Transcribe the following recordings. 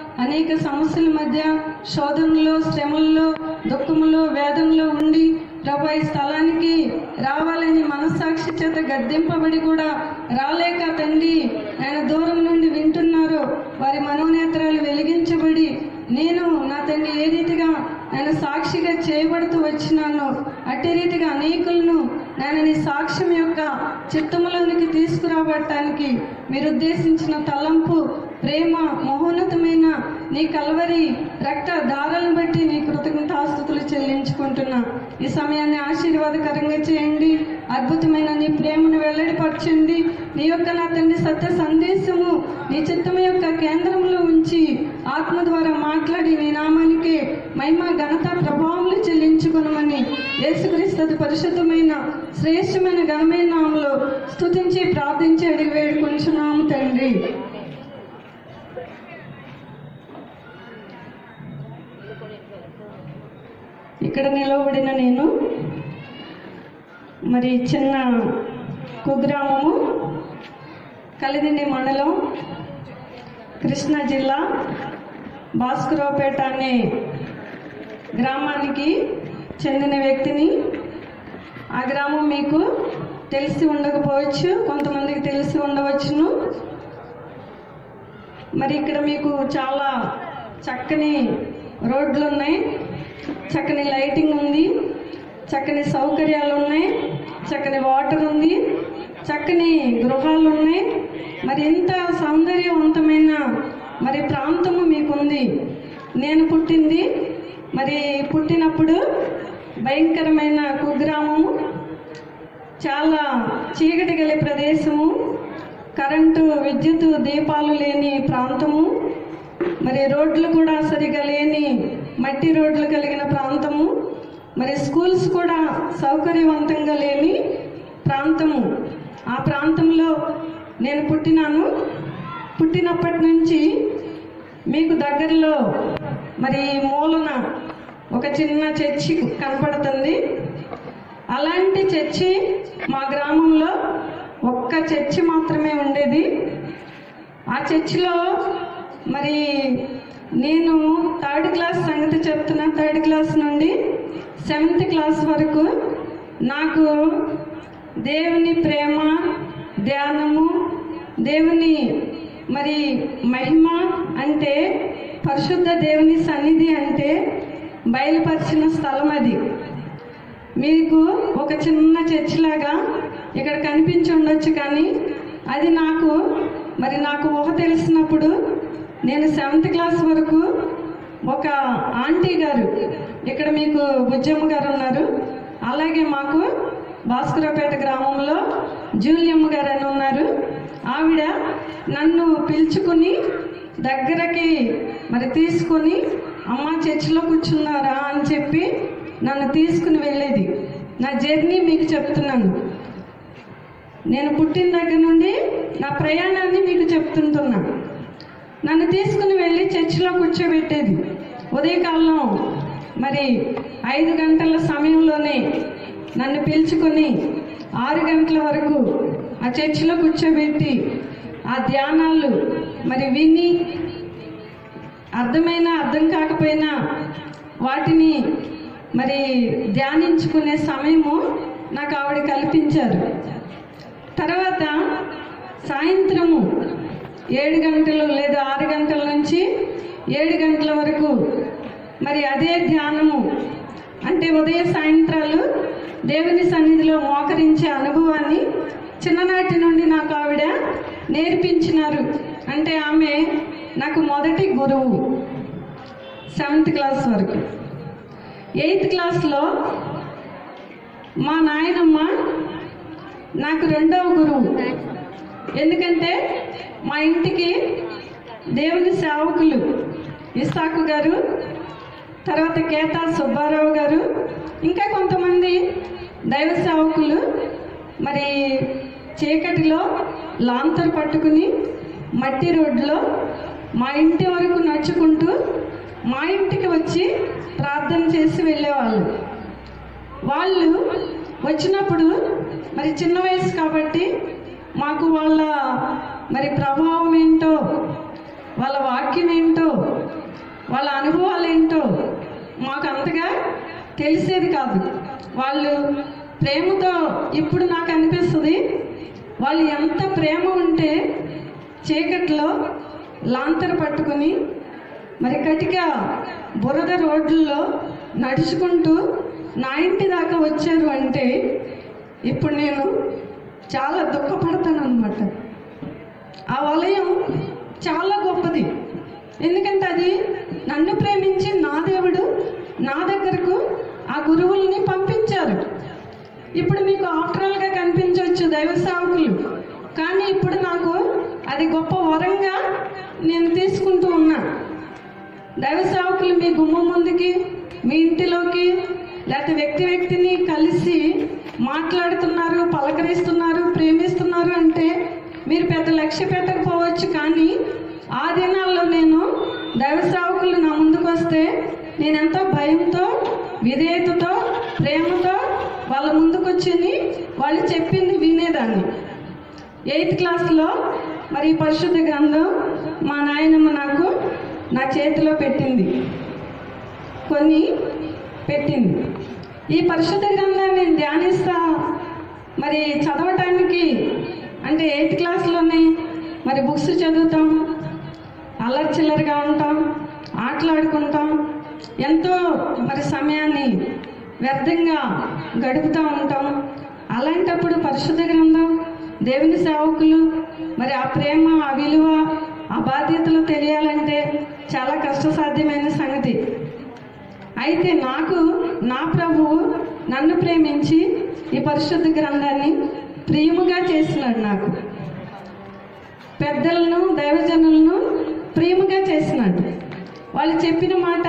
అనేక సమస్యల మధ్య శోధనలో శ్రమల్లో దుఃఖములో వేదనలో ఉండి ప్రభా ఈ స్థలానికి రావాలని మనస్సాక్షి చేత గద్దెంపబడి కూడా రాలేక తండ్రి ఆయన దూరం నుండి వింటున్నారు వారి మనోనేత్రాలు వెలిగించబడి నేను నా తండ్రి ఏ రీతిగా నేను సాక్షిగా చేయబడుతూ వచ్చినాను అట్టి రీతిగా అనేకులను నేను నీ సాక్ష్యం యొక్క చిత్తములోనికి తీసుకురాబట్టడానికి మీరు ఉద్దేశించిన తలంపు ప్రేమ మహోన్నతమైన నీ కలవరి రక్త దారాలను బట్టి నీ కృతజ్ఞతాస్తుతులు చెల్లించుకుంటున్నా ఈ సమయాన్ని ఆశీర్వాదకరంగా చేయండి అద్భుతమైన నీ ప్రేమను వెల్లడిపరచండి నీ యొక్క నా తండ్రి సత్య సందేశము నీ చిత్తం యొక్క కేంద్రంలో ఉంచి ఆత్మ ద్వారా మాట్లాడి నీ నామానికి మహిమ ఘనత ప్రభావములు చెల్లించుకునమని యేసుక్రీస్తు అతి పరిశుద్ధమైన శ్రేష్టమైన ఘనమైన నామలో స్తుతించి ప్రార్థించి అడిగి వేడుకుంటున్నాము తండ్రి ఇక్కడ నిలవబడిన నేను మరి చిన్న కుగ్రామము కలిదిండి మండలం కృష్ణా జిల్లా భాస్కరావుపేట అనే గ్రామానికి చెందిన వ్యక్తిని ఆ గ్రామం మీకు తెలిసి ఉండకపోవచ్చు కొంతమందికి తెలిసి ఉండవచ్చును మరి ఇక్కడ మీకు చాలా చక్కని రోడ్లు ఉన్నాయి చక్కని లైటింగ్ ఉంది చక్కని సౌకర్యాలు ఉన్నాయి చక్కని వాటర్ ఉంది చక్కని గృహాలు ఉన్నాయి మరి ఎంత సౌందర్యవంతమైన మరి ప్రాంతము మీకుంది నేను పుట్టింది మరి పుట్టినప్పుడు భయంకరమైన కుగ్రామము చాలా చీకటి గల ప్రదేశము కరెంటు విద్యుత్ దీపాలు లేని ప్రాంతము మరి రోడ్లు కూడా సరిగా లేని మట్టి రోడ్లు కలిగిన ప్రాంతము మరి స్కూల్స్ కూడా సౌకర్యవంతంగా లేని ప్రాంతము ఆ ప్రాంతంలో నేను పుట్టినాను పుట్టినప్పటి నుంచి మీకు దగ్గరలో మరి మూలన ఒక చిన్న చర్చి కనపడుతుంది అలాంటి చర్చి మా గ్రామంలో ఒక్క చర్చి మాత్రమే ఉండేది ఆ చర్చిలో మరి నేను థర్డ్ క్లాస్ సంగతి చెప్తున్నా థర్డ్ క్లాస్ నుండి సెవెంత్ క్లాస్ వరకు నాకు దేవుని ప్రేమ ధ్యానము దేవుని మరి మహిమ అంటే పరిశుద్ధ దేవుని సన్నిధి అంటే బయలుపరిచిన స్థలం అది మీకు ఒక చిన్న చర్చ్ లాగా ఇక్కడ కనిపించి ఉండొచ్చు కానీ అది నాకు మరి నాకు ఊహ తెలిసినప్పుడు నేను సెవెంత్ క్లాస్ వరకు ఒక ఆంటీ గారు ఇక్కడ మీకు బుజ్జమ్మ గారు ఉన్నారు అలాగే మాకు భాస్కరపేట గ్రామంలో జూలియమ్మ గారు అని ఉన్నారు ఆవిడ నన్ను పిలుచుకుని దగ్గరకి మరి తీసుకొని అమ్మ చర్చిలో కూర్చున్నారా అని చెప్పి నన్ను తీసుకుని వెళ్ళేది నా జర్నీ మీకు చెప్తున్నాను నేను పుట్టిన దగ్గర నుండి నా ప్రయాణాన్ని మీకు చెప్తుంటున్నా నన్ను తీసుకుని వెళ్ళి చర్చిలో కూర్చోబెట్టేది ఉదయకాలం మరి ఐదు గంటల సమయంలోనే నన్ను పిలుచుకొని ఆరు గంటల వరకు ఆ చర్చిలో కూర్చోబెట్టి ఆ ధ్యానాలు మరి విని అర్థమైనా అర్థం కాకపోయినా వాటిని మరి ధ్యానించుకునే సమయము నాకు ఆవిడ కల్పించారు తర్వాత సాయంత్రము ఏడు గంటలు లేదా ఆరు గంటల నుంచి ఏడు గంటల వరకు మరి అదే ధ్యానము అంటే ఉదయ సాయంత్రాలు దేవుని సన్నిధిలో మోకరించే అనుభవాన్ని చిన్ననాటి నుండి నాకు ఆవిడ నేర్పించినారు అంటే ఆమె నాకు మొదటి గురువు సెవెంత్ క్లాస్ వరకు ఎయిత్ క్లాస్లో మా నాయనమ్మ నాకు రెండవ గురువు ఎందుకంటే మా ఇంటికి దేవుని సేవకులు ఇసాకు గారు తర్వాత కేతా సుబ్బారావు గారు ఇంకా కొంతమంది దైవ సేవకులు మరి చీకటిలో లాంతర్ పట్టుకుని మట్టి రోడ్లో మా ఇంటి వరకు నడుచుకుంటూ మా ఇంటికి వచ్చి ప్రార్థన చేసి వెళ్ళేవాళ్ళు వాళ్ళు వచ్చినప్పుడు మరి చిన్న వయసు కాబట్టి మాకు వాళ్ళ మరి ప్రభావం ఏంటో వాళ్ళ వాక్యం ఏంటో తెలిసేది కాదు వాళ్ళు ప్రేమతో ఇప్పుడు నాకు అనిపిస్తుంది వాళ్ళు ఎంత ప్రేమ ఉంటే చీకట్లో లాంతర పట్టుకుని మరి కటిక బురద రోడ్లలో నడుచుకుంటూ నా ఇంటి దాకా వచ్చారు అంటే ఇప్పుడు నేను చాలా దుఃఖపడతాను అనమాట ఆ వలయం చాలా గొప్పది ఎందుకంటే అది నన్ను ప్రేమించి నా దేవుడు నా దగ్గరకు ఆ గురువుల్ని పంపించారు ఇప్పుడు మీకు ఆఫ్టరల్గా కనిపించవచ్చు దైవ సేవకులు కానీ ఇప్పుడు నాకు అది గొప్ప వరంగా నేను తీసుకుంటూ ఉన్నా దైవ సేవకులు మీ గుమ్మం ముందుకి మీ ఇంటిలోకి లేకపోతే వ్యక్తి వ్యక్తిని కలిసి మాట్లాడుతున్నారు పలకరిస్తున్నారు ప్రేమిస్తున్నారు అంటే మీరు పెద్ద లక్ష్య పెట్టకపోవచ్చు కానీ ఆ దినాల్లో నేను దైవ సేవకులు నా ముందుకు వస్తే నేను ఎంతో భయంతో విధేయతతో ప్రేమతో వాళ్ళ ముందుకు వచ్చి వాళ్ళు చెప్పింది వినేదాన్ని ఎయిత్ క్లాస్లో మరి ఈ పరిశుద్ధ గ్రంథం మా నాయనమ్మ నాకు నా చేతిలో పెట్టింది కొన్ని పెట్టింది ఈ పరిశుద్ధ గ్రంథాన్ని నేను ధ్యానిస్తా మరి చదవటానికి అంటే ఎయిత్ క్లాస్లోనే మరి బుక్స్ చదువుతాం అల్లరి చిల్లరిగా ఉంటాం ఆటలాడుకుంటాం ఎంతో మరి సమయాన్ని వ్యర్థంగా గడుపుతూ ఉంటాం అలాంటప్పుడు పరిశుద్ధ గ్రంథం దేవుని సేవకులు మరి ఆ ప్రేమ ఆ విలువ ఆ బాధ్యతలు తెలియాలంటే చాలా కష్టసాధ్యమైన సంగతి అయితే నాకు నా ప్రభువు నన్ను ప్రేమించి ఈ పరిశుద్ధ గ్రంథాన్ని ప్రియముగా చేసినాడు నాకు పెద్దలను దైవజనులను ప్రియముగా చేసినాడు వాళ్ళు చెప్పిన మాట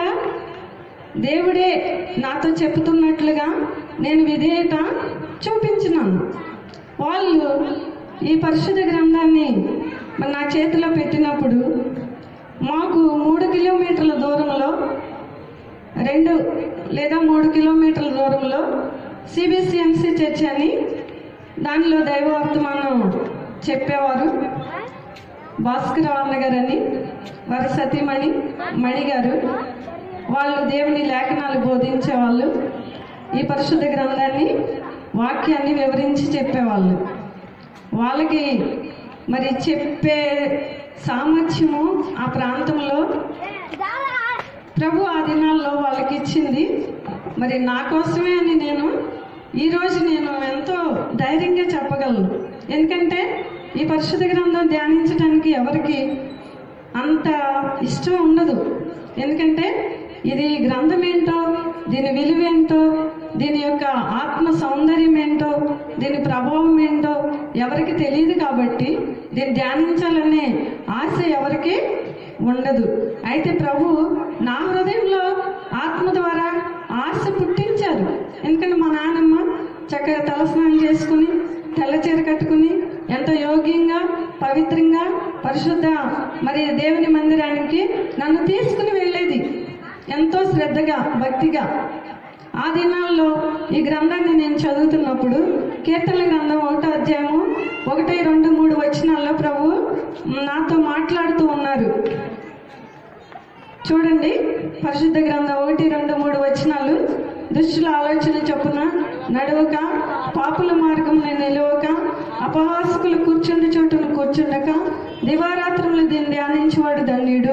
దేవుడే నాతో చెబుతున్నట్లుగా నేను విధేయత చూపించినాను వాళ్ళు ఈ పరిశుద్ధ గ్రంథాన్ని మరి నా చేతిలో పెట్టినప్పుడు మాకు మూడు కిలోమీటర్ల దూరంలో రెండు లేదా మూడు కిలోమీటర్ల దూరంలో సిబిసిఎంసి చర్చ్ అని దానిలో దైవవర్తమానం చెప్పేవారు భాస్కర్ అన్న గారని వారి సతీమణి మణి గారు వాళ్ళు దేవుని లేఖనాలు బోధించేవాళ్ళు ఈ పరిశుద్ధ గ్రంథాన్ని వాక్యాన్ని వివరించి చెప్పేవాళ్ళు వాళ్ళకి మరి చెప్పే సామర్థ్యము ఆ ప్రాంతంలో ప్రభు ఆ దినాల్లో వాళ్ళకి ఇచ్చింది మరి నా కోసమే అని నేను ఈరోజు నేను ఎంతో ధైర్యంగా చెప్పగలను ఎందుకంటే ఈ పరిశుద్ధ గ్రంథం ధ్యానించడానికి ఎవరికి అంత ఇష్టం ఉండదు ఎందుకంటే ఇది గ్రంథం ఏంటో దీని విలువ ఏంటో దీని యొక్క ఆత్మ సౌందర్యం ఏంటో దీని ప్రభావం ఏంటో ఎవరికి తెలియదు కాబట్టి దీన్ని ధ్యానించాలనే ఆశ ఎవరికి ఉండదు అయితే ప్రభు నా హృదయంలో ఆత్మ ద్వారా ఆశ పుట్టించారు ఎందుకంటే మా నాన్నమ్మ చక్కగా తలస్నానం చేసుకుని తెల్ల చీర కట్టుకుని ఎంతో యోగ్యంగా పవిత్రంగా పరిశుద్ధ మరి దేవుని మందిరానికి నన్ను తీసుకుని వెళ్ళేది ఎంతో శ్రద్ధగా భక్తిగా ఆ దినాల్లో ఈ గ్రంథాన్ని నేను చదువుతున్నప్పుడు కీర్తన గ్రంథం ఒకటో అధ్యాయము ఒకటి రెండు మూడు వచనాల్లో ప్రభు నాతో మాట్లాడుతూ ఉన్నారు చూడండి పరిశుద్ధ గ్రంథం ఒకటి రెండు మూడు వచనాలు దుష్టుల ఆలోచన చొప్పున నడవక పాపుల మార్గం నిలవక అపహాసకులు కూర్చుండి చోటును కూర్చుండక దివారాత్రములు దీన్ని ధ్యానించేవాడు ధన్యుడు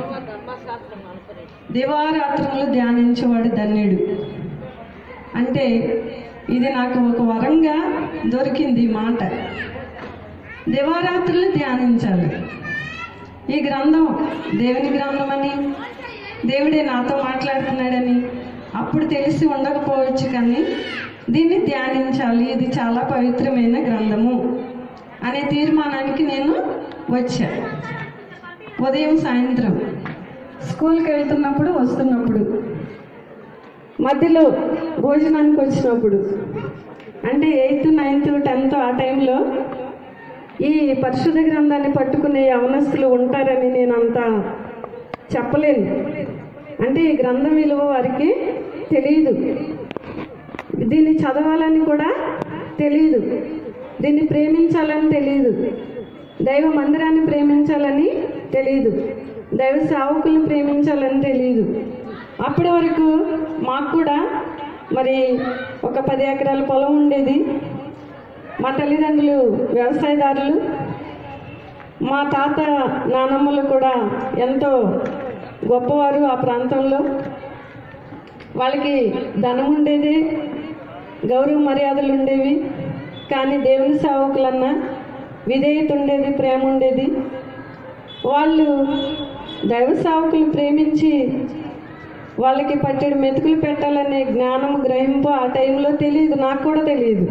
దివారాత్రములు ధ్యానించేవాడు ధన్యుడు అంటే ఇది నాకు ఒక వరంగా దొరికింది ఈ మాట దివారాత్రులు ధ్యానించాలి ఈ గ్రంథం దేవుని గ్రంథం అని దేవుడే నాతో మాట్లాడుతున్నాడని అప్పుడు తెలిసి ఉండకపోవచ్చు కానీ దీన్ని ధ్యానించాలి ఇది చాలా పవిత్రమైన గ్రంథము అనే తీర్మానానికి నేను వచ్చా ఉదయం సాయంత్రం స్కూల్కి వెళ్తున్నప్పుడు వస్తున్నప్పుడు మధ్యలో భోజనానికి వచ్చినప్పుడు అంటే ఎయిత్ నైన్త్ టెన్త్ ఆ టైంలో ఈ పరిశుద్ధ గ్రంథాన్ని పట్టుకునే యవనస్తులు ఉంటారని నేను అంత చెప్పలేను అంటే ఈ గ్రంథం విలువ వారికి తెలియదు దీన్ని చదవాలని కూడా తెలియదు దీన్ని ప్రేమించాలని తెలియదు దైవ మందిరాన్ని ప్రేమించాలని తెలియదు దైవ సేవకులను ప్రేమించాలని తెలియదు అప్పటి వరకు మాకు కూడా మరి ఒక పది ఎకరాల పొలం ఉండేది మా తల్లిదండ్రులు వ్యవసాయదారులు మా తాత నానమ్మలు కూడా ఎంతో గొప్పవారు ఆ ప్రాంతంలో వాళ్ళకి ధనం ఉండేది గౌరవ మర్యాదలు ఉండేవి కానీ దేవుని సేవకులన్నా విధేయత ఉండేది ప్రేమ ఉండేది వాళ్ళు దైవ సేవకులు ప్రేమించి వాళ్ళకి పట్టెడు మెతుకులు పెట్టాలనే జ్ఞానం గ్రహింపు ఆ టైంలో తెలియదు నాకు కూడా తెలియదు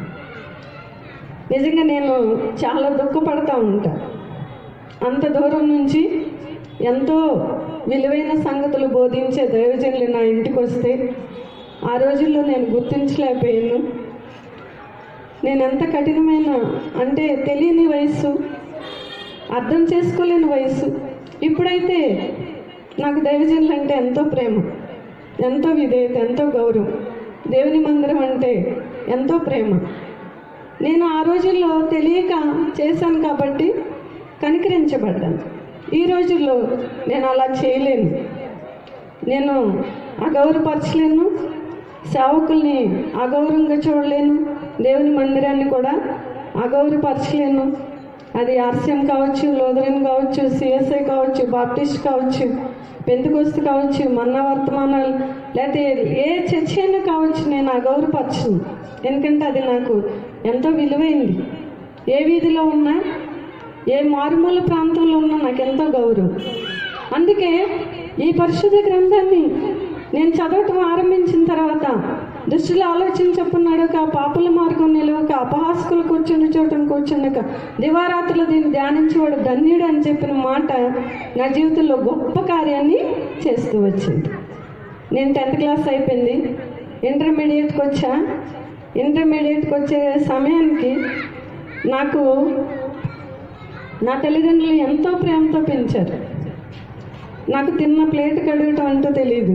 నిజంగా నేను చాలా దుఃఖపడతా ఉంటా అంత దూరం నుంచి ఎంతో విలువైన సంగతులు బోధించే దైవజనులు నా ఇంటికి వస్తే ఆ రోజుల్లో నేను గుర్తించలేకపోయాను నేను ఎంత కఠినమైన అంటే తెలియని వయస్సు అర్థం చేసుకోలేని వయసు ఇప్పుడైతే నాకు దైవజనులు అంటే ఎంతో ప్రేమ ఎంతో విధేయత ఎంతో గౌరవం దేవుని మందిరం అంటే ఎంతో ప్రేమ నేను ఆ రోజుల్లో తెలియక చేశాను కాబట్టి కనికరించబడ్డాను ఈ రోజుల్లో నేను అలా చేయలేను నేను అగౌరవపరచలేను సేవకుల్ని అగౌరవంగా చూడలేను దేవుని మందిరాన్ని కూడా అగౌరవపరచలేను అది ఆర్సీఎం కావచ్చు లోదరన్ కావచ్చు సిఎస్ఐ కావచ్చు బాప్టిస్ట్ కావచ్చు పెందుకొస్తు కావచ్చు మన్న వర్తమానాలు లేకపోతే ఏ చర్చ అయినా కావచ్చు నేను అగౌరవపరచను ఎందుకంటే అది నాకు ఎంతో విలువైంది ఏ వీధిలో ఉన్నా ఏ మారుమూల ప్రాంతంలో ఉన్నా నాకు ఎంతో గౌరవం అందుకే ఈ పరిశుద్ధ గ్రంథాన్ని నేను చదవటం ఆరంభించిన తర్వాత దృష్టిలో ఆలోచించప్పున్నాడు ఆ పాపుల మార్గం నిలవక అపహాస్కులు కూర్చుని చోటం కూర్చుండక దివారాత్రులు దీన్ని ధ్యానించేవాడు ధన్యుడు అని చెప్పిన మాట నా జీవితంలో గొప్ప కార్యాన్ని చేస్తూ వచ్చింది నేను టెన్త్ క్లాస్ అయిపోయింది ఇంటర్మీడియట్కి వచ్చా ఇంటర్మీడియట్కి వచ్చే సమయానికి నాకు నా తల్లిదండ్రులు ఎంతో ప్రేమతో పెంచారు నాకు తిన్న ప్లేట్ కడగటం అంటూ తెలియదు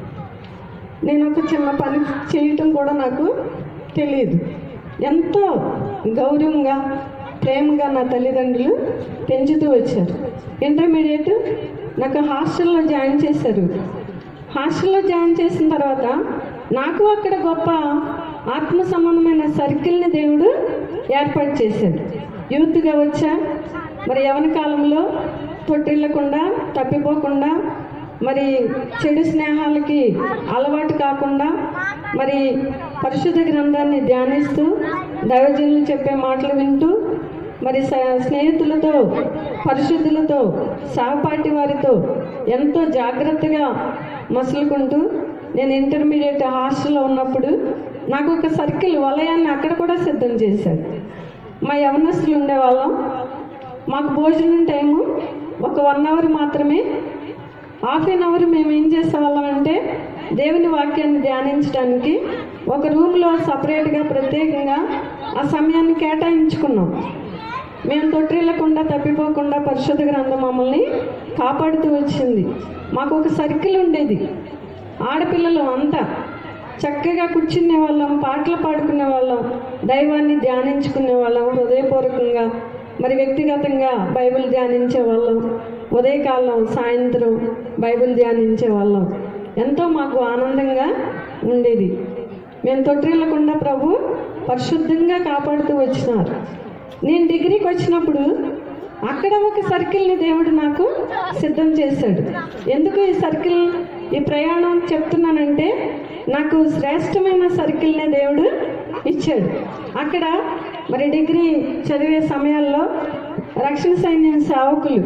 నేను ఒక చిన్న పని చేయటం కూడా నాకు తెలియదు ఎంతో గౌరవంగా ప్రేమగా నా తల్లిదండ్రులు పెంచుతూ వచ్చారు ఇంటర్మీడియట్ నాకు హాస్టల్లో జాయిన్ చేశారు హాస్టల్లో జాయిన్ చేసిన తర్వాత నాకు అక్కడ గొప్ప ఆత్మ సంబంధమైన సర్కిల్ని దేవుడు ఏర్పాటు చేశాడు యూత్గా వచ్చా మరి యవన కాలంలో తొట్టిల్లకుండా తప్పిపోకుండా మరి చెడు స్నేహాలకి అలవాటు కాకుండా మరి పరిశుద్ధ గ్రంథాన్ని ధ్యానిస్తూ దైవజనులు చెప్పే మాటలు వింటూ మరి స- స్నేహితులతో పరిశుద్ధులతో సహపాఠి వారితో ఎంతో జాగ్రత్తగా మసులుకుంటూ నేను ఇంటర్మీడియట్ హాస్టల్లో ఉన్నప్పుడు నాకు ఒక సర్కిల్ వలయాన్ని అక్కడ కూడా సిద్ధం చేశాడు మా యవనస్తులు ఉండేవాళ్ళం మాకు భోజనం టైము ఒక వన్ అవర్ మాత్రమే హాఫ్ అన్ అవర్ మేము ఏం చేసేవాళ్ళం అంటే దేవుని వాక్యాన్ని ధ్యానించడానికి ఒక రూమ్లో సపరేట్గా ప్రత్యేకంగా ఆ సమయాన్ని కేటాయించుకున్నాం మేము తొట్టిల్లకుండా తప్పిపోకుండా పరిశుద్ధ గ్రంథం మమ్మల్ని కాపాడుతూ వచ్చింది మాకు ఒక సర్కిల్ ఉండేది ఆడపిల్లలు అంతా చక్కగా కూర్చునే వాళ్ళం పాటలు పాడుకునే వాళ్ళం దైవాన్ని ధ్యానించుకునే వాళ్ళం హృదయపూర్వకంగా మరి వ్యక్తిగతంగా బైబిల్ ధ్యానించే వాళ్ళం ఉదయకాలం సాయంత్రం బైబిల్ ధ్యానించే వాళ్ళం ఎంతో మాకు ఆనందంగా ఉండేది మేము తొట్టిల్లకుండా ప్రభు పరిశుద్ధంగా కాపాడుతూ వచ్చినారు నేను డిగ్రీకి వచ్చినప్పుడు అక్కడ ఒక సర్కిల్ని దేవుడు నాకు సిద్ధం చేశాడు ఎందుకు ఈ సర్కిల్ ఈ ప్రయాణం చెప్తున్నానంటే నాకు శ్రేష్టమైన సర్కిల్ని దేవుడు ఇచ్చాడు అక్కడ మరి డిగ్రీ చదివే సమయాల్లో రక్షణ సైన్యం సేవకులు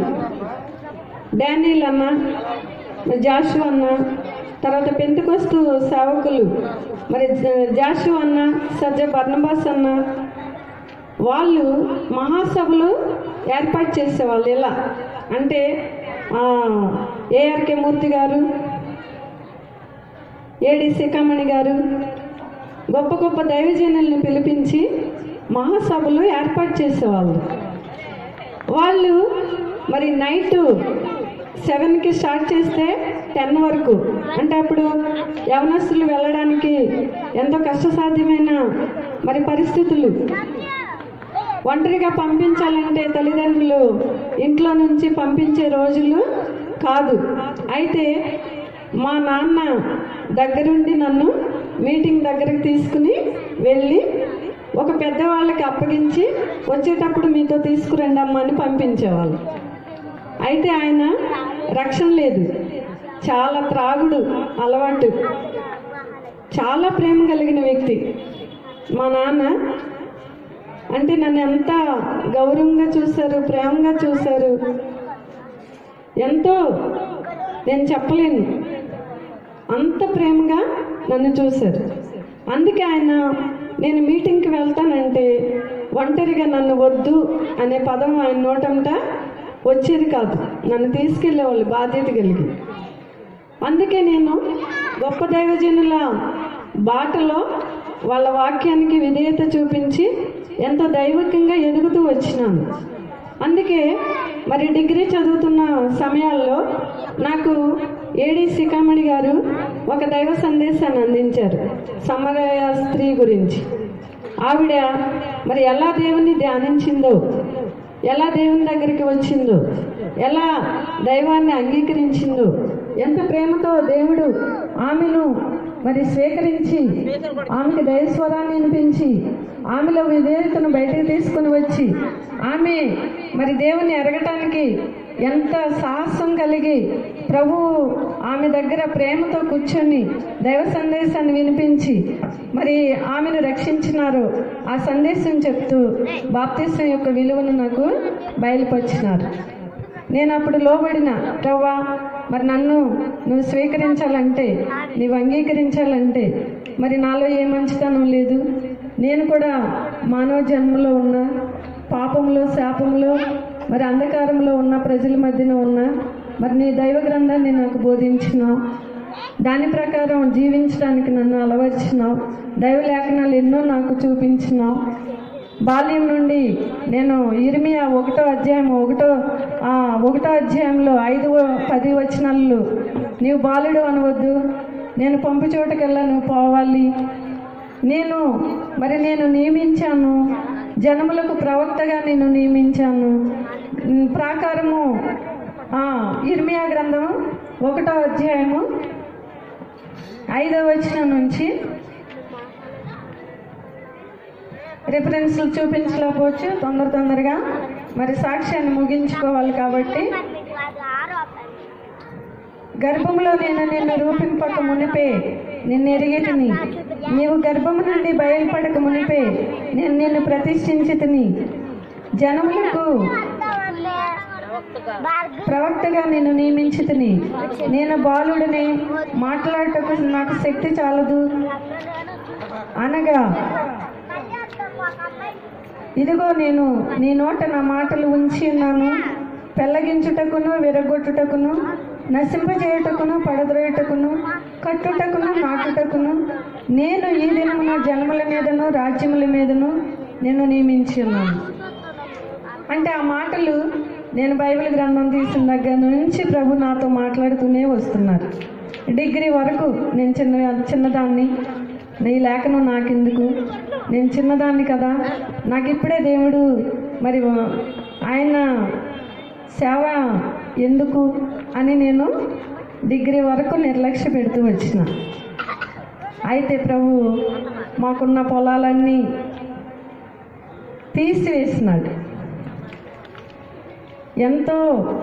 డానియల్ అన్న మరి జాషు అన్న తర్వాత పెంతుకొస్తు సేవకులు మరి జ- జాషు అన్న సజ్జ బర్ణబాస్ అన్న వాళ్ళు మహాసభలు ఏర్పాటు చేసేవాళ్ళు ఇలా అంటే ఆ, ఏఆర్కే మూర్తి గారు ఏడి శిఖామణి గారు గొప్ప గొప్ప దైవజనుల్ని పిలిపించి మహాసభలు ఏర్పాటు చేసేవాళ్ళు వాళ్ళు మరి నైట్ సెవెన్కి స్టార్ట్ చేస్తే టెన్ వరకు అంటే అప్పుడు యవనస్తులు వెళ్ళడానికి ఎంతో కష్టసాధ్యమైన మరి పరిస్థితులు ఒంటరిగా పంపించాలంటే తల్లిదండ్రులు ఇంట్లో నుంచి పంపించే రోజులు కాదు అయితే మా నాన్న దగ్గరుండి నన్ను మీటింగ్ దగ్గరికి తీసుకుని వెళ్ళి ఒక పెద్దవాళ్ళకి అప్పగించి వచ్చేటప్పుడు మీతో తీసుకురండి అమ్మ అని పంపించేవాళ్ళు అయితే ఆయన రక్షణ లేదు చాలా త్రాగుడు అలవాటు చాలా ప్రేమ కలిగిన వ్యక్తి మా నాన్న అంటే నన్ను ఎంత గౌరవంగా చూశారు ప్రేమగా చూశారు ఎంతో నేను చెప్పలేను అంత ప్రేమగా నన్ను చూశారు అందుకే ఆయన నేను మీటింగ్కి వెళ్తానంటే ఒంటరిగా నన్ను వద్దు అనే పదం ఆయన నోటంట వచ్చేది కాదు నన్ను తీసుకెళ్ళేవాళ్ళు బాధ్యత కలిగి అందుకే నేను గొప్ప దైవజనుల బాటలో వాళ్ళ వాక్యానికి విధేయత చూపించి ఎంతో దైవికంగా ఎదుగుతూ వచ్చినాను అందుకే మరి డిగ్రీ చదువుతున్న సమయాల్లో నాకు ఏడి శిఖామణి గారు ఒక దైవ సందేశాన్ని అందించారు సమరయ స్త్రీ గురించి ఆవిడ మరి ఎలా దేవుని ధ్యానించిందో ఎలా దేవుని దగ్గరికి వచ్చిందో ఎలా దైవాన్ని అంగీకరించిందో ఎంత ప్రేమతో దేవుడు ఆమెను మరి స్వీకరించి ఆమెకి దైవస్వరాన్ని వినిపించి ఆమెలో విధేయతను బయటకు తీసుకుని వచ్చి ఆమె మరి దేవుని ఎరగటానికి ఎంత సాహసం కలిగి ప్రభు ఆమె దగ్గర ప్రేమతో కూర్చొని దైవ సందేశాన్ని వినిపించి మరి ఆమెను రక్షించినారు ఆ సందేశం చెప్తూ బాప్తిసం యొక్క విలువను నాకు బయలుపరిచినారు నేను అప్పుడు లోబడిన ప్రవ్వా మరి నన్ను నువ్వు స్వీకరించాలంటే నీవు అంగీకరించాలంటే మరి నాలో ఏ మంచితనం లేదు నేను కూడా మానవ జన్మలో ఉన్న పాపంలో శాపంలో మరి అంధకారంలో ఉన్న ప్రజల మధ్యన ఉన్న మరి నీ దైవ గ్రంథాన్ని నాకు బోధించినావు దాని ప్రకారం జీవించడానికి నన్ను అలవర్చినావు దైవ లేఖనాలు ఎన్నో నాకు చూపించినావు బాల్యం నుండి నేను ఇరిమియా ఒకటో అధ్యాయం ఒకటో ఆ, ఒకటో అధ్యాయంలో ఐదు పది వచనాలు నీవు బాలుడు అనవద్దు నేను పంపు చోటకెల్లా నువ్వు పోవాలి నేను మరి నేను నియమించాను జనములకు ప్రవక్తగా నేను నియమించాను ఉమ్, ప్రాకారము ఆ, ఇర్మియా గ్రంథము ఒకటో అధ్యాయము ఐదవ వచనం నుంచి రిఫరెన్స్లు చూపించలేకపోవచ్చు తొందర తొందరగా మరి సాక్ష్యాన్ని ముగించుకోవాలి కాబట్టి గర్భములో నేను నిన్ను రూపింపక మునిపే నిన్ను ఎరిగితిని నీవు గర్భము నుండి బయలుపడక మునిపే నేను నిన్ను ప్రతిష్ఠించితిని జనములకు ప్రవక్తగా నేను నియమించితిని నేను బాలుడిని మాట్లాడటకు నాకు శక్తి చాలదు అనగా ఇదిగో నేను నీ నోట నా మాటలు ఉంచి ఉన్నాను పెళ్ళగించుటకును విరగొట్టుటకును నశింపజేయుటకును పడద్రోయుటకును కట్టుటకును నాటుటకును నేను ఈ దినమున జన్మల మీదను రాజ్యముల మీదను నేను నియమించి ఉన్నాను అంటే ఆ మాటలు నేను బైబిల్ గ్రంథం తీసిన దగ్గర నుంచి ప్రభు నాతో మాట్లాడుతూనే వస్తున్నారు డిగ్రీ వరకు నేను చిన్న చిన్నదాన్ని నీ లేఖనం నాకెందుకు నేను చిన్నదాన్ని కదా నాకు ఇప్పుడే దేవుడు మరి ఆయన సేవ ఎందుకు అని నేను డిగ్రీ వరకు నిర్లక్ష్య పెడుతూ వచ్చిన అయితే ప్రభు మాకున్న పొలాలన్నీ తీసివేసినాడు ఎంతో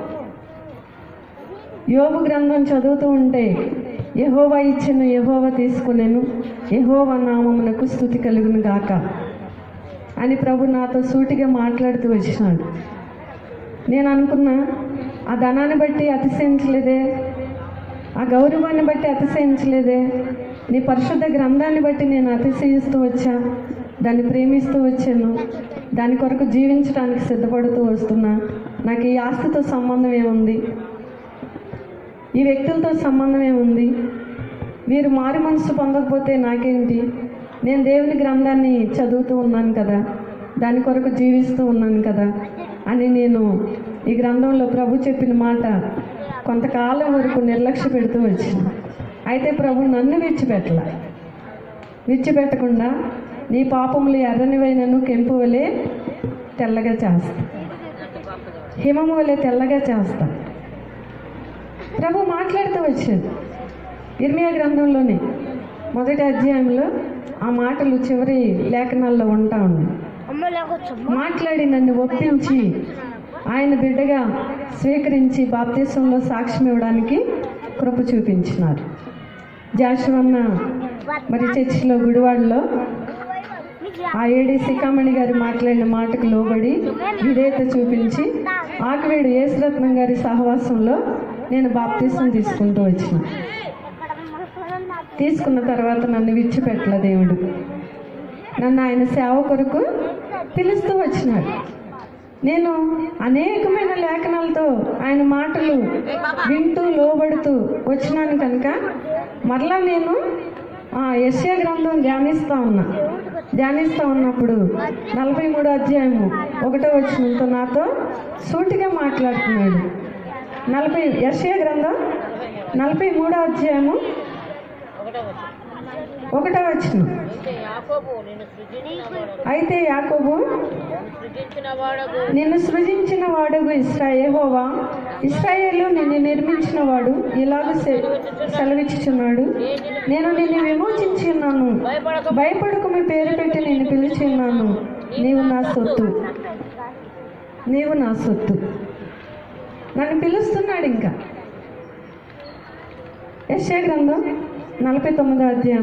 యోగు గ్రంథం చదువుతూ ఉంటే యహోవా ఇచ్చిన యహోవా తీసుకునేను యహోవా నామమునకు స్థుతి కలుగును గాక అని ప్రభు నాతో సూటిగా మాట్లాడుతూ వచ్చినాడు నేను అనుకున్నా ఆ ధనాన్ని బట్టి అతిశయించలేదే ఆ గౌరవాన్ని బట్టి అతిశయించలేదే నీ పరిశుద్ధ గ్రంథాన్ని బట్టి నేను అతిశయిస్తూ వచ్చా దాన్ని ప్రేమిస్తూ వచ్చాను దాని కొరకు జీవించడానికి సిద్ధపడుతూ వస్తున్నా నాకు ఈ ఆస్తితో సంబంధం ఏముంది ఈ వ్యక్తులతో సంబంధం ఏముంది వీరు మారు మనసు పొందకపోతే నాకేంటి నేను దేవుని గ్రంథాన్ని చదువుతూ ఉన్నాను కదా దాని కొరకు జీవిస్తూ ఉన్నాను కదా అని నేను ఈ గ్రంథంలో ప్రభు చెప్పిన మాట కొంతకాలం వరకు నిర్లక్ష్య పెడుతూ వచ్చిన అయితే ప్రభు నన్ను విడిచిపెట్టల విడిచిపెట్టకుండా నీ పాపములు ఎర్రనివైనను కెంపు వలె తెల్లగా చేస్తా హిమము వలె తెల్లగా చేస్తా ప్రభు మాట్లాడుతూ వచ్చాడు ఇర్మియా గ్రంథంలోనే మొదటి అధ్యాయంలో ఆ మాటలు చివరి లేఖనాల్లో ఉంటా ఉన్నాయి అమ్మ లేకొచ్చు మాట్లాడి నన్ను ఒప్పించి ఆయన బిడ్డగా స్వీకరించి బాప్తీసంలో సాక్ష్యం ఇవ్వడానికి కృప చూపించినారు జాషువన్న మరి చర్చిలో గుడివాడలో ఆ ఏడి సికామణి గారు మాట్లాడిన మాటకు లోబడి విధేయత చూపించి ఆకువేడు యేసురత్నం గారి సహవాసంలో నేను బాప్తీసం తీసుకుంటూ వచ్చిన తీసుకున్న తర్వాత నన్ను విడిచిపెట్టల దేవుడు నన్ను ఆయన సేవ కొరకు పిలుస్తూ వచ్చినాడు నేను అనేకమైన లేఖనాలతో ఆయన మాటలు వింటూ లోబడుతూ వచ్చినాను కనుక మరలా నేను ఆ యశ్యా గ్రంథం ధ్యానిస్తా ఉన్నా ధ్యానిస్తా ఉన్నప్పుడు నలభై మూడో అధ్యాయము ఒకటో వచ్చినంతో నాతో సూటిగా మాట్లాడుతున్నాడు నలభై యశ్యా గ్రంథం నలభై మూడో అధ్యాయము ఒకటో వచ్చిన అయితే యాకోబు నిన్ను సృజించిన అయితే యాకోబు సృజించిన వాడగు నిన్ను సృజించిన వాడుగు ఇస్రాయేహోవా ఇస్రాయేలు నిన్ను నిర్మించిన వాడు ఇలాగ సె- సెలవిచ్చుచున్నాడు నేను నిన్ను విమోచించి ఉన్నాను భయపడక భయపడకు మీ పేరు పెట్టి నేను పిలిచి ఉన్నాను నీవు నా సొత్తు నీవు నా సొత్తు నన్ను పిలుస్తున్నాడు ఇంకా యశ్యా గ్రంథం నలభై తొమ్మిదో అధ్యాయం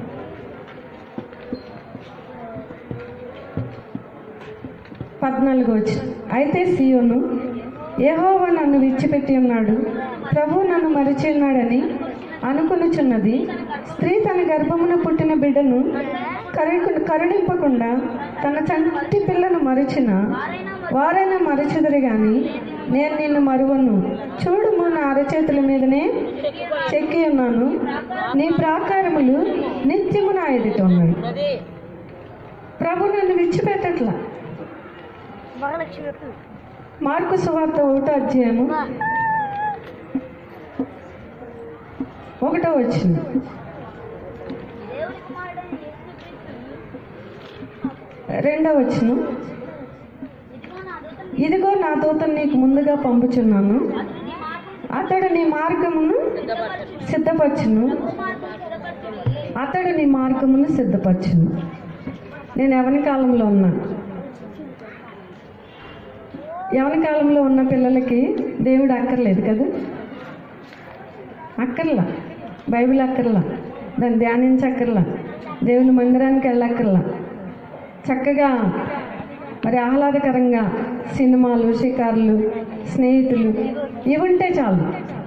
పద్నాలుగు వచ్చి అయితే సియోను యెహోవా నన్ను విడిచిపెట్టి ఉన్నాడు ప్రభు నన్ను మరిచి ఉన్నాడని అనుకునుచున్నది స్త్రీ తన గర్భమున పుట్టిన బిడ్డను కరుణి కరుణింపకుండా తన చంటి పిల్లను మరిచిన వారైనా మరచుదురు గాని నేను నిన్ను మరువను చూడుము నా అరచేతుల మీదనే చెక్కి ఉన్నాను నీ ప్రాకారములు నిత్యము నా ఎదుట ఉన్నాయి ఉన్నది ప్రభు నన్ను విడిచిపెట్టట్లా మహాలక్ష్మి మార్కు సువార్త ఒకటో అధ్యాయము ఒకటో వచ్చింది రెండో వచ్చిన ఇదిగో నా దూతను నీకు ముందుగా పంపుచున్నాను అతడు నీ మార్గమును సిద్ధపరచును అతడు నీ మార్గమును సిద్ధపరచును నేను ఎవరి కాలంలో ఉన్నా యవన కాలంలో ఉన్న పిల్లలకి దేవుడు అక్కర్లేదు కదా అక్కర్లా బైబిల్ అక్కర్లా దాన్ని ధ్యానించక్కర్లా దేవుని మందిరానికి వెళ్ళక్కర్లా చక్కగా మరి ఆహ్లాదకరంగా సినిమాలు షికారులు స్నేహితులు ఇవి ఉంటే చాలు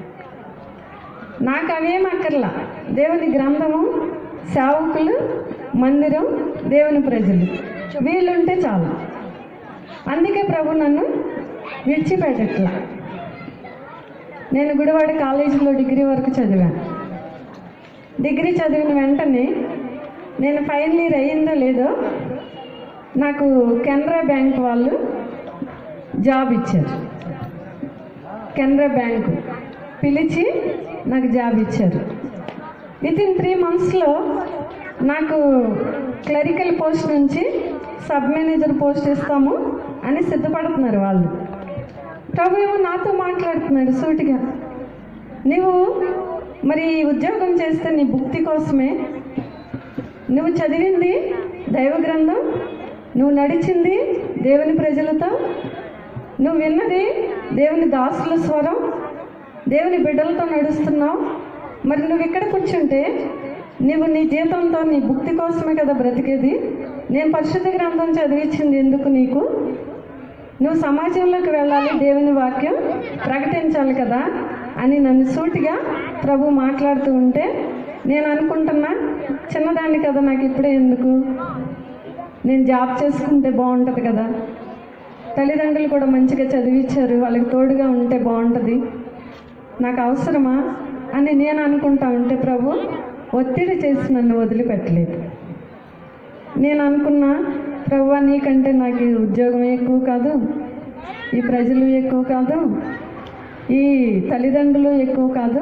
నాకు అవేం అక్కర్లా దేవుని గ్రంథము సేవకులు మందిరం దేవుని ప్రజలు వీళ్ళుంటే చాలు అందుకే ప్రభు నన్ను విడిచిపెట్టట్లా నేను గుడివాడ కాలేజీలో డిగ్రీ వరకు చదివాను డిగ్రీ చదివిన వెంటనే నేను ఫైనల్ ఇయర్ అయ్యిందో లేదో నాకు కెనరా బ్యాంక్ వాళ్ళు జాబ్ ఇచ్చారు కెనరా బ్యాంకు పిలిచి నాకు జాబ్ ఇచ్చారు విత్ ఇన్ త్రీ మంత్స్లో నాకు క్లరికల్ పోస్ట్ నుంచి సబ్ మేనేజర్ పోస్ట్ ఇస్తాము అని సిద్ధపడుతున్నారు వాళ్ళు ప్రభు ఏమో నాతో మాట్లాడుతున్నాడు సూటిగా నువ్వు మరి ఈ ఉద్యోగం చేస్తే నీ భుక్తి కోసమే నువ్వు చదివింది దైవ గ్రంథం నువ్వు నడిచింది దేవుని ప్రజలతో నువ్వు విన్నది దేవుని దాసుల స్వరం దేవుని బిడ్డలతో నడుస్తున్నావు మరి నువ్వు ఇక్కడ కూర్చుంటే నువ్వు నీ జీతంతో నీ భుక్తి కోసమే కదా బ్రతికేది నేను పరిశుద్ధ గ్రంథం చదివించింది ఎందుకు నీకు నువ్వు సమాజంలోకి వెళ్ళాలి దేవుని వాక్యం ప్రకటించాలి కదా అని నన్ను సూటిగా ప్రభు మాట్లాడుతూ ఉంటే నేను అనుకుంటున్నా చిన్నదాన్ని కదా నాకు ఇప్పుడే ఎందుకు నేను జాబ్ చేసుకుంటే బాగుంటుంది కదా తల్లిదండ్రులు కూడా మంచిగా చదివించారు వాళ్ళకి తోడుగా ఉంటే బాగుంటుంది నాకు అవసరమా అని నేను అనుకుంటా ఉంటే ప్రభు ఒత్తిడి చేసి నన్ను వదిలిపెట్టలేదు నేను అనుకున్నా ప్రభు నీకంటే నాకు ఈ ఉద్యోగం ఎక్కువ కాదు ఈ ప్రజలు ఎక్కువ కాదు ఈ తల్లిదండ్రులు ఎక్కువ కాదు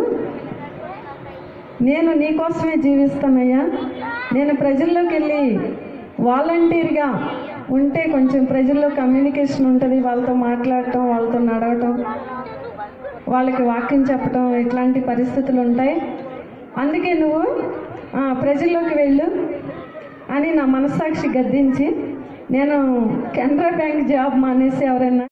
నేను నీకోసమే జీవిస్తానయ్యా నేను ప్రజల్లోకి వెళ్ళి వాలంటీర్గా ఉంటే కొంచెం ప్రజల్లో కమ్యూనికేషన్ ఉంటుంది వాళ్ళతో మాట్లాడటం వాళ్ళతో నడవటం వాళ్ళకి వాక్యం చెప్పటం ఇట్లాంటి పరిస్థితులు ఉంటాయి అందుకే నువ్వు ఆ, ప్రజల్లోకి వెళ్ళు అని నా మనస్సాక్షి గద్దించి నేను కెనరా బ్యాంక్ జాబ్ మానేసి ఎవరైనా